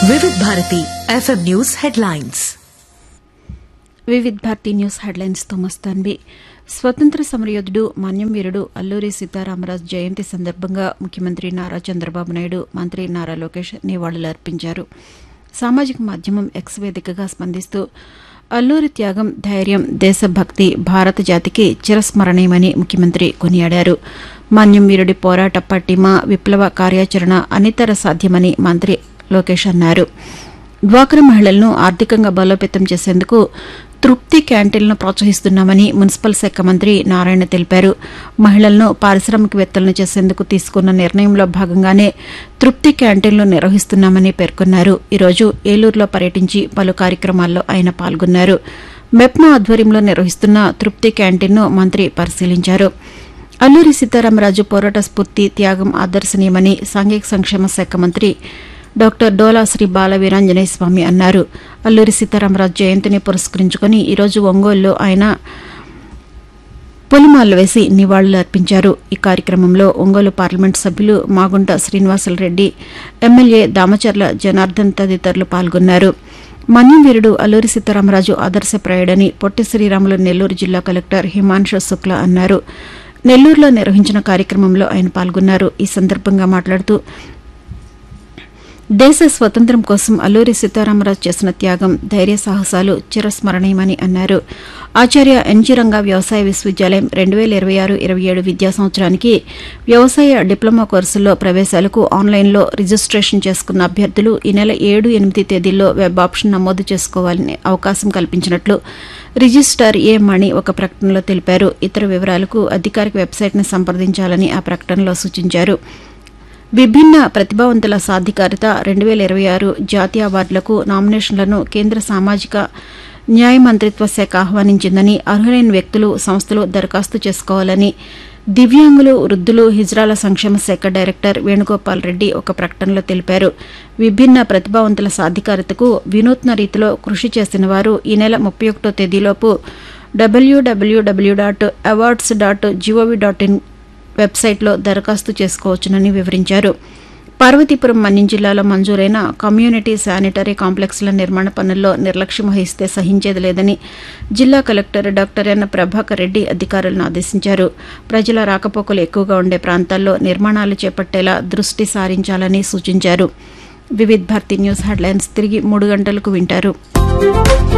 వివిధ Bharati FM news headlines Vividh Bharati news హెడ్లైన్స్తో మస్తాన్వి స్వతంత్ర సమరయోధుడు మన్యం వీరుడు అల్లూరి సీతారామరాజు జయంతి సందర్భంగా ముఖ్యమంత్రి నారా చంద్రబాబు నాయుడు మంత్రి నారా లోకేష్ నివాళులర్పించారు సామాజిక మాధ్యమం ఎక్స్ వేదికగా స్పందిస్తూ అల్లూరి త్యాగం ధైర్యం దేశభక్తి భారత జాతికి చిరస్మరణీయమని ముఖ్యమంత్రి కొనియాడారు మన్యం వీరుడి పోరాట పట్టిమ విప్లవ కార్యాచరణ అనితర సాధ్యమని మంత్రి లోకేష్ అన్నారు డ్వాక్రా మహిళలను ఆర్థికంగా బలోపేతం చేసేందుకు తృప్తి క్యాంటీన్లను ప్రోత్సహిస్తున్నామని మున్సిపల్ శాఖ మంత్రి నారాయణ తెలిపారు మహిళలను పారిశ్రామికవేత్తలను చేసేందుకు తీసుకున్న నిర్ణయంలో భాగంగానే తృప్తి క్యాంటీన్లు నిర్వహిస్తున్నామని పేర్కొన్నారు ఈరోజు ఏలూరులో పర్యటించి పలు కార్యక్రమాల్లో ఆయన పాల్గొన్నారు మెప్మా ఆధ్వర్యంలో నిర్వహిస్తున్న తృప్తి క్యాంటీన్ను మంత్రి పరిశీలించారు అల్లూరి సీతారామరాజు పోరాట స్ఫూర్తి త్యాగం ఆదర్శనీయమని సాంఘిక సంక్షేమ శాఖ మంత్రి డాక్టర్ డోలా శ్రీ బాల వీరాంజనేయ స్వామి అన్నారు అల్లూరి సీతారామరాజు జయంతిని పురస్కరించుకుని ఈరోజు ఒంగోలులో ఆయన పొలిమాలు వేసి నివాళులు అర్పించారు ఈ కార్యక్రమంలో ఒంగోలు పార్లమెంట్ సభ్యులు మాగుంట శ్రీనివాసులరెడ్డి ఎమ్మెల్యే దామచర్ల జనార్దన్ తదితరులు పాల్గొన్నారు మన్యం వీరుడు అల్లూరి సీతారామరాజు ఆదర్శప్రాయుడని పొట్టి శ్రీరాములు నెల్లూరు జిల్లా కలెక్టర్ హిమాంశు శుక్లా అన్నారు నెల్లూరులో నిర్వహించిన కార్యక్రమంలో ఆయన పాల్గొన్నారు ఈ సందర్భంగా మాట్లాడుతూ దేశ స్వతంత్రం కోసం అల్లూరి సీతారామరాజు చేసిన త్యాగం ధైర్య సాహసాలు చిరస్మరణీయమని అన్నారు ఆచార్య ఎన్జీ రంగా వ్యవసాయ విశ్వవిద్యాలయం రెండు వేల ఇరవై ఆరు ఇరవై ఏడు విద్యా సంవత్సరానికి వ్యవసాయ డిప్లొమా కోర్సుల్లో ప్రవేశాలకు ఆన్లైన్లో రిజిస్ట్రేషన్ చేసుకున్న అభ్యర్థులు ఈ నెల ఏడు ఎనిమిది తేదీల్లో వెబ్ ఆప్షన్ నమోదు చేసుకోవాలని అవకాశం కల్పించినట్లు రిజిస్టార్ ఏ మణి ఒక ప్రకటనలో తెలిపారు ఇతర వివరాలకు అధికారిక వెబ్సైట్ను సంప్రదించాలని ఆ ప్రకటనలో సూచించారు విభిన్న ప్రతిభావంతుల సాధికారిత రెండు వేల ఇరవై ఆరు జాతీయ అవార్డులకు నామినేషన్లను కేంద్ర సామాజిక న్యాయ మంత్రిత్వ శాఖ ఆహ్వానించిందని అర్హులైన వ్యక్తులు సంస్థలు దరఖాస్తు చేసుకోవాలని దివ్యాంగులు వృద్ధులు హిజ్రాల సంక్షేమ శాఖ డైరెక్టర్ వేణుగోపాల్ రెడ్డి ఒక ప్రకటనలో తెలిపారు విభిన్న ప్రతిభావంతుల సాధికారతకు వినూత్న రీతిలో కృషి చేసిన వారు ఈ నెల ముప్పై ఒకటో తేదీలోపు W W W dot awards dot GOV dot in వెబ్సైట్లో దరఖాస్తు చేసుకోవచ్చునని వివరించారు పార్వతీపురం మన్యం జిల్లాలో మంజూరైన కమ్యూనిటీ శానిటరీ కాంప్లెక్స్ల నిర్మాణ పనుల్లో నిర్లక్ష్యం వహిస్తే సహించేది లేదని జిల్లా collector doctor N Prabhakar Reddy అధికారులను ఆదేశించారు ప్రజల రాకపోకలు ఎక్కువగా ఉండే ప్రాంతాల్లో నిర్మాణాలు చేపట్టేలా దృష్టి సారించాలని సూచించారు వివిధ్ భారతి న్యూస్ హెడ్లైన్స్ తిరిగి మూడు గంటలకు వింటారు